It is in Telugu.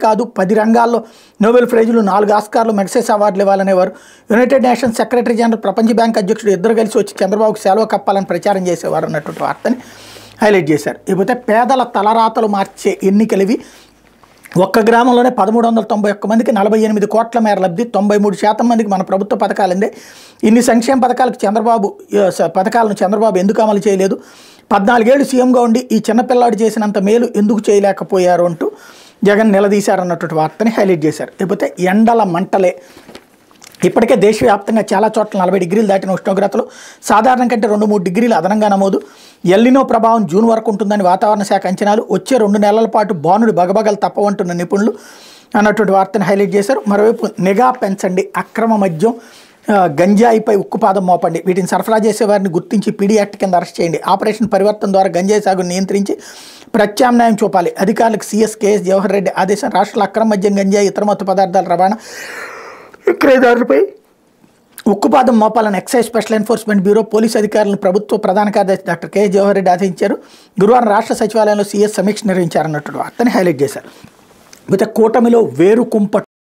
కాదు పది రంగాల్లో నోబెల్ ప్రైజులు నాలుగు ఆస్కార్లు మెగసెస్ అవార్డులు ఇవ్వాలనేవారు యునైటెడ్ నేషన్స్ సెక్రటరీ జనరల్ ప్రపంచ బ్యాంక్ అధ్యక్షుడు ఇద్దరు కలిసి వచ్చి చంద్రబాబుకు సెలవు కప్పాలని ప్రచారం చేసేవారు అన్నటువంటి వార్తని హైలైట్ చేశారు ఇకపోతే పేదల తలరాతలు మార్చే ఎన్నికలివి ఒక్క గ్రామంలోనే పదమూడు వందల తొంభై ఒక్క మందికి నలభై ఎనిమిది కోట్ల మేర లబ్ధి తొంభై మూడు శాతం మందికి మన ప్రభుత్వ పథకాలు అందే ఇన్ని సంక్షేమ పథకాలకు చంద్రబాబు ఆ, స- పథకాలను చంద్రబాబు ఎందుకు అమలు చేయలేదు పద్నాలుగేళ్ళు సీఎంగా ఉండి ఈ చిన్నపిల్లాడు చేసినంత మేలు ఎందుకు చేయలేకపోయారు అంటూ జగన్ నిలదీశారన్నటువంటి వార్తని హైలైట్ చేశారు లేకపోతే ఎండల మంటలే ఇప్పటికే దేశవ్యాప్తంగా చాలా చోట్ల నలభై డిగ్రీలు దాటిన ఉష్ణోగ్రతలు సాధారణం కంటే రెండు మూడు డిగ్రీలు అదనంగా నమోదు ఎల్లినో ప్రభావం జూన్ వరకు ఉంటుందని వాతావరణ శాఖ అంచనాలు వచ్చే రెండు నెలల పాటు బానుడి బగబగలు తప్పవంటున్న నిపుణులు అన్నటువంటి వార్తను హైలైట్ చేశారు మరోవైపు నిఘా పెంచండి అక్రమ మద్యం ఆ, గంజాయిపై ఉక్కుపాదం మోపండి వీటిని సరఫరా చేసే వారిని గుర్తించి పీడీ యాక్ట్ కింద అరెస్ట్ చేయండి ఆపరేషన్ పరివర్తన ద్వారా గంజాయి సాగును నియంత్రించి ప్రత్యామ్నాయం చూపాలి అధికారులకు సీఎస్ కేఎస్ జవహర్ రెడ్డి ఆదేశం రాష్ట్రాల అక్రమ మద్యం గంజాయి ఇతర మత్తు పదార్థాల రవాణా విక్రయదారులపై ఉక్కుపాదం మోపాలని excise special enforcement bureau police అధికారులను ప్రభుత్వ ప్రధాన కార్యదర్శి డాక్టర్ కె జవహర్ రెడ్డి ఆదేశించారు గురువారం రాష్ట్ర సచివాలయంలో సీఎస్ సమీక్ష నిర్వహించారన్నట్టు వార్తని హైలైట్ చేశారు అయితే కూటమిలో వేరు కుంప